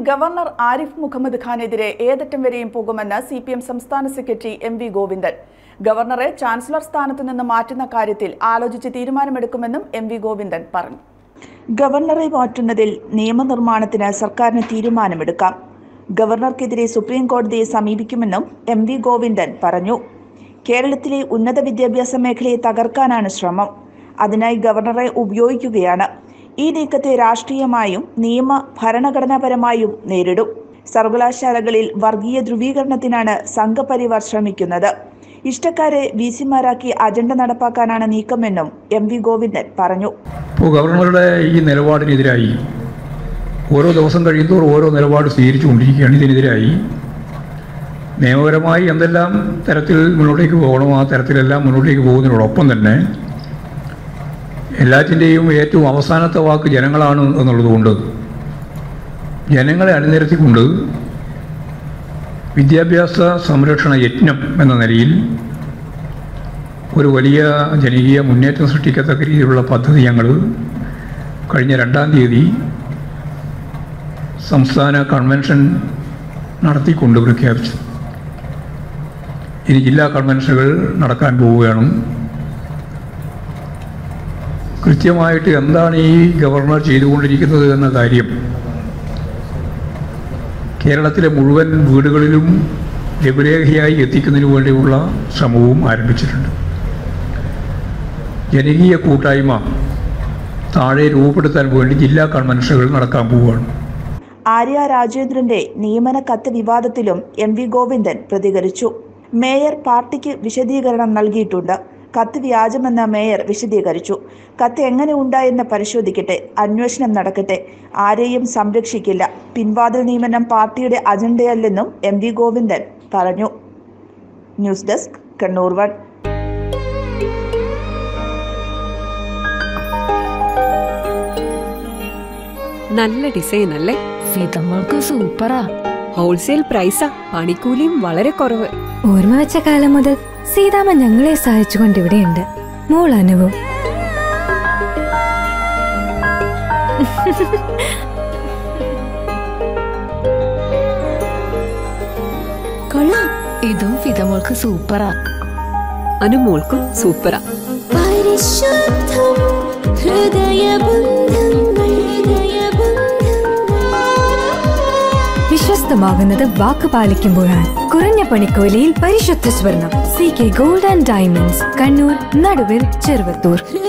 governor Arif Muhammad ഖാനെതിരെ ഏതറ്റം വരെയും പോകുമെന്ന് സി പി എം സംസ്ഥാന സെക്രട്ടറി എം വി ഗോവിന്ദൻ ഗവർണറെ ചാൻസലർ സ്ഥാനത്ത് നിന്ന് മാറ്റുന്ന കാര്യത്തിൽ ആലോചിച്ച് തീരുമാനമെടുക്കുമെന്നും എം വി ഗോവിന്ദൻ പറഞ്ഞു ഗവർണറെ മാറ്റുന്നതിൽ നിയമനിർമ്മാണത്തിന് സർക്കാരിന് തീരുമാനമെടുക്കാം ഗവർണർക്കെതിരെ സുപ്രീം കോടതിയെ സമീപിക്കുമെന്നും എം വി ഗോവിന്ദൻ പറഞ്ഞു കേരളത്തിലെ ഉന്നത വിദ്യാഭ്യാസ മേഖലയെ തകർക്കാനാണ് ശ്രമം അതിനായി ഗവർണറെ ഉപയോഗിക്കുകയാണ് ഈ നീക്കത്തെ രാഷ്ട്രീയമായും നിയമ ഭരണഘടനാപരമായും നേരിടും സർവകലാശാലകളിൽ വർഗീയ ധ്രുവീകരണത്തിനാണ് സംഘപരിവാർ ശ്രമിക്കുന്നത് ഇഷ്ടക്കാരെ വിസിമാരാക്കി അജണ്ട നടപ്പാക്കാനാണ് നീക്കമെന്നും എം വി ഗോവിന്ദൻ പറഞ്ഞു ഇപ്പോൾ ഗവർണറുടെ ഈ നിലപാടിനെതിരായി ഓരോ ദിവസം കഴിയുന്തോറും ഓരോ നിലപാട് സ്വീകരിച്ചു കൊണ്ടിരിക്കുകയാണ് ഇതിനെതിരായി നിയമപരമായി എന്തെല്ലാം തരത്തിൽ മുന്നോട്ടേക്ക് പോകണോ ആ തരത്തിലെല്ലാം മുന്നോട്ടേക്ക് പോകുന്നതിനോടൊപ്പം തന്നെ എല്ലാറ്റിൻ്റെയും ഏറ്റവും അവസാനത്തെ വാക്ക് ജനങ്ങളാണ് എന്നുള്ളതുകൊണ്ട് ജനങ്ങളെ അണിനിരത്തിക്കൊണ്ട് വിദ്യാഭ്യാസ സംരക്ഷണ യജ്ഞം എന്ന നിലയിൽ ഒരു വലിയ ജനകീയ മുന്നേറ്റം സൃഷ്ടിക്കത്തക്ക രീതിയിലുള്ള പദ്ധതി ഞങ്ങൾ കഴിഞ്ഞ രണ്ടാം തീയതി സംസ്ഥാന കൺവെൻഷൻ നടത്തിക്കൊണ്ട് പ്രഖ്യാപിച്ചു ഇനി ജില്ലാ കൺവെൻഷനുകൾ നടക്കാൻ പോവുകയാണ് കൃത്യമായിട്ട് എന്താണ് ഈ ഗവർണർ ചെയ്തുകൊണ്ടിരിക്കുന്നത് എന്ന കാര്യം കേരളത്തിലെ മുഴുവൻ വീടുകളിലും ലഘുലേഖയായി എത്തിക്കുന്നതിന് വേണ്ടിയുള്ള ശ്രമവും ആരംഭിച്ചിട്ടുണ്ട് ജനകീയ കൂട്ടായ്മ താഴെ രൂപപ്പെടുത്താൻ വേണ്ടി ജില്ലാ കൺവെൻഷനുകൾ നടക്കാൻ പോവുകയാണ് ആര്യ രാജേന്ദ്രന്റെ നിയമന കത്ത് വിവാദത്തിലും എം വി ഗോവിന്ദൻ പ്രതികരിച്ചു മേയർ പാർട്ടിക്ക് വിശദീകരണം നൽകിയിട്ടുണ്ട് കത്ത് വ്യാജമെന്ന് മേയർ വിശദീകരിച്ചു കത്ത് എങ്ങനെ ഉണ്ടായെന്ന് പരിശോധിക്കട്ടെ അന്വേഷണം നടക്കട്ടെ ആരെയും സംരക്ഷിക്കില്ല പിൻവാതിൽ നിയമനം പാർട്ടിയുടെ അജണ്ടയല്ലെന്നും എം വി ഗോവിന്ദൻ പറഞ്ഞു ന്യൂസ് ഡെസ്ക് കണ്ണൂർ വൺ നല്ല ഡിസൈൻ അല്ലേ സീതമ്മൾക്ക് സൂപ്പറാ ഹോൾസെയിൽ പ്രൈസാ പണിക്കൂലിയും വളരെ കുറവ് ഓർമ്മ വെച്ച കാലം മുതൽ സീതാമ്മ ഞങ്ങളെ സഹായിച്ചുകൊണ്ട് ഇവിടെയുണ്ട് മോൾ അനുവും കൊള്ളാം ഇതും ഫിതമോൾക്ക് സൂപ്പറാ അനുമോൾക്കും സൂപ്പറാ പരിശുദ്ധം ഹൃദയബന്ധം ഹൃദയബന്ധം വിശ്വസ്തമാകുന്നത് വാക്ക് പാലിക്കുമ്പോഴാണ് കുറഞ്ഞ പണിക്കൂലിയിൽ പരിശുദ്ധ സ്വർണം C K gold and diamonds Kannur നടുവിൽ ചെറുവത്തൂർ